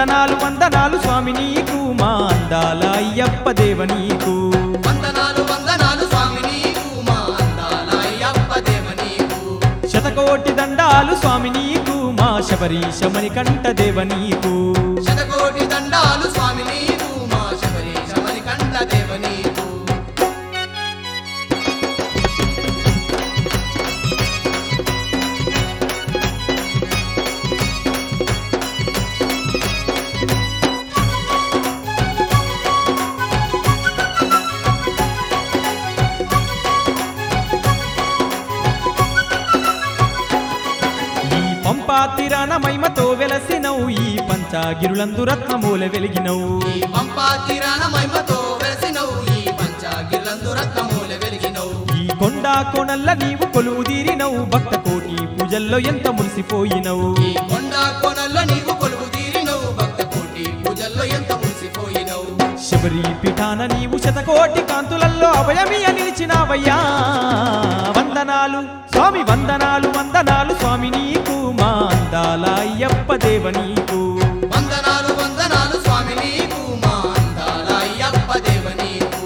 వందనాలు వందనాలు స్వామి నీకు మా అందాల అయ్యప్ప దేవ నీకు వందనాలు వందనాలు స్వామి నీకు మా అందాల అయ్యప్ప దేవ నీకు శతకోటి దండాలు స్వామి నీకు మా శబరీశ మణికంఠ దేవ నీకు శతకోటి దండాలు స్వామి నీకు మా శబరీశ మణికంఠ దేవ నీకు ఈ పంపా తిరాన మహిమతో వెలసినవు ఈ పంచాగిరులందు రత్నమూల వెలిగినవు ఈ పంపా తీరాన మహిమతో వెలసినవు ఈ పంచాగిర్లందు రత్నమూల వెలిగినవు ఈ కొండ కొనల్ల నీవు కొలువు తీరినవు భక్త కోటి పూజల్లో ఎంత మురిసిపోయినవు ఈ కొండ కోనల్లో నీవు కొలువు తీరినవు భక్త కోటి పూజల్లో ఎంత మురిసిపోయినవు శబరి పీఠాన నీవు శతకోటి కాంతులల్లో అభయమియ నిలిచినావయ్యా వందనాలు స్వామి వందనాలు వందనాలు స్వామి నీకు మా అందాల అయ్యప్ప దేవ నీకు వందనాలు వందనాలు స్వామి నీకు మా అందాల అయ్యప్ప దేవ నీకు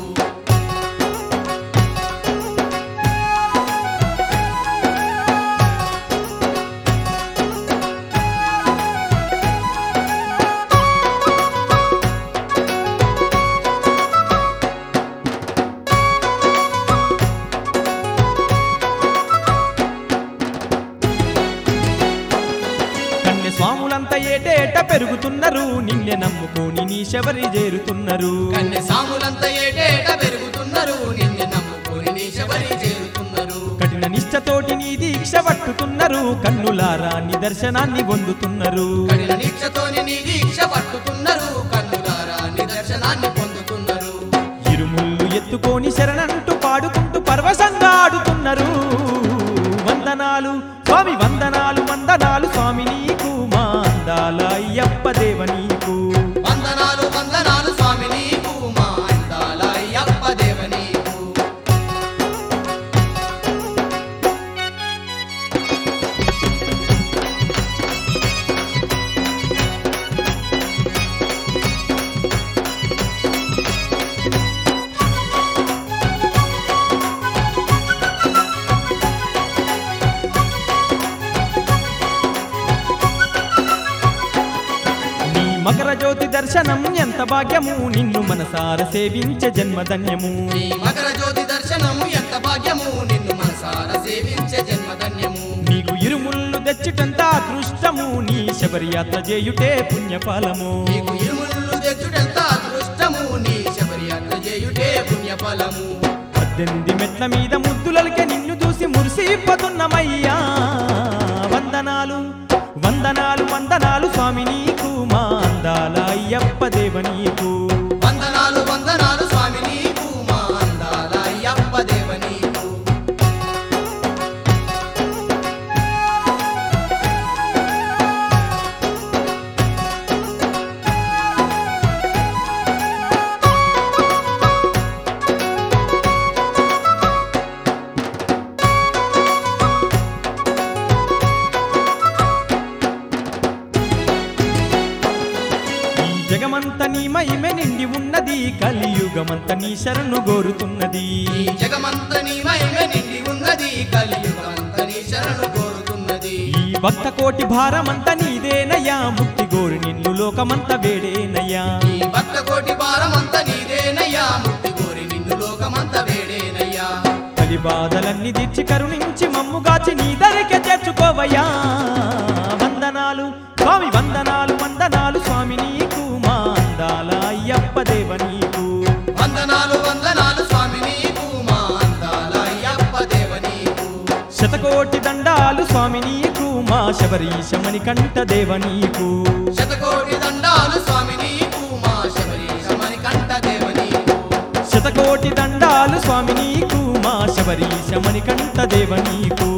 కన్య స్వాములంతా ఏటేట పెరుగుతున్నారు నిన్నే నమ్ముకొని నీ శబరి చేరుతున్నారు కన్య సాములంతా ఏటేట పెరుగుతున్నారు నిన్ను నమ్ముకొని నీ శబరి చేరుతున్నారు కఠిన నిష్టతోటి నీ దీక్ష పట్టుతున్నారు కన్నులారా నీ దర్శనాన్ని పొందుతున్నారు కడిల నిక్షతోని నీ దీక్ష పట్టుతున్నారు కన్నులారా నిదర్శనాన్ని పొందుతున్నారు ఇరుముళ్ళు ఎత్తుకొని శరణంటూ పాడుకుంటూ పరవశంగా ఆడుతున్నారు వందనాలు స్వామి వందనాలు వందనాలు స్వామి నీకు మా అందాల అయ్యప్ప దేవ నీకు వందనాలు వందనాలు స్వామి నీకు మా అందాల అయ్యప్ప దేవ నీకు నీ మకర జ్యోతి దర్శనం ఎంత భాగ్యము నిన్ను మనసార సేవించే జన్మధన్యము నీ మకర జ్యోతి దర్శనము ఎంత భాగ్యము నిన్ను మనసార సేవించే జన్మధన్యము నీకు ఇరుముళ్ళు తెచ్చుటంత అదృష్టము నీ శబరి యాత్ర చేయుటే పుణ్యఫలము నీకు ఇరుములు తెచ్చుటెంత అదృష్టము నీ శబరి యాత్ర చేయుటే పుణ్యఫలము పద్దెనిమిది మెట్ల మీద ముద్దులకే నిన్ను చూసి మురిసిపోతున్నమయ్యా వందనాలు వందనాలు వందనాలు స్వామి నీకు మా అందాల అయ్యప్ప దేవ నీకు వందనాలు వందనాలు స్వామి నీకు మా అందాల అయ్యప్ప దేవ నీకు ఈ జగమంత నీ మహిమ నిండి ఉన్నది కలియుగమంత నీ శరణు గోరుతున్నది ఈ జగమంత నీ మహిమ నిండి ఉన్నది కలియుగమంత నీ శరణు కోరుతున్నది ఈ భక్త కోటి భారమంత నీదేనయ్యా ముక్తి గోరు నిన్ను లోకమంత వేడేనయ్యా ఈ భక్త కోటి భారమంత నీదేనయ్యా ముక్తి కోరి నిన్ను లోకమంత వేడేనయ్యా కలి బాధలన్నీ తీర్చి కరుణించి మమ్ముగాచి నీ దరికే చేర్చుకోవయ్యా వందనాలు స్వామి వందనాలు వందనాలు స్వామి నీకు మా అందాల అయ్యప్ప దేవ నీకు వందనాలు వందనాలు స్వామి నీకు మా అందాల అయ్యప్ప దేవ నీకు శతకోటి దండాలు స్వామి నీకు మా శబరీశ మణికంఠ దేవ నీకు శతకోటి దండాలు స్వామి నీకు మా శబరీశ మణికంఠ దేవ నీకు శతకోటి దండాలు స్వామి నీకు మా శబరీశ మణికంఠ దేవ నీకు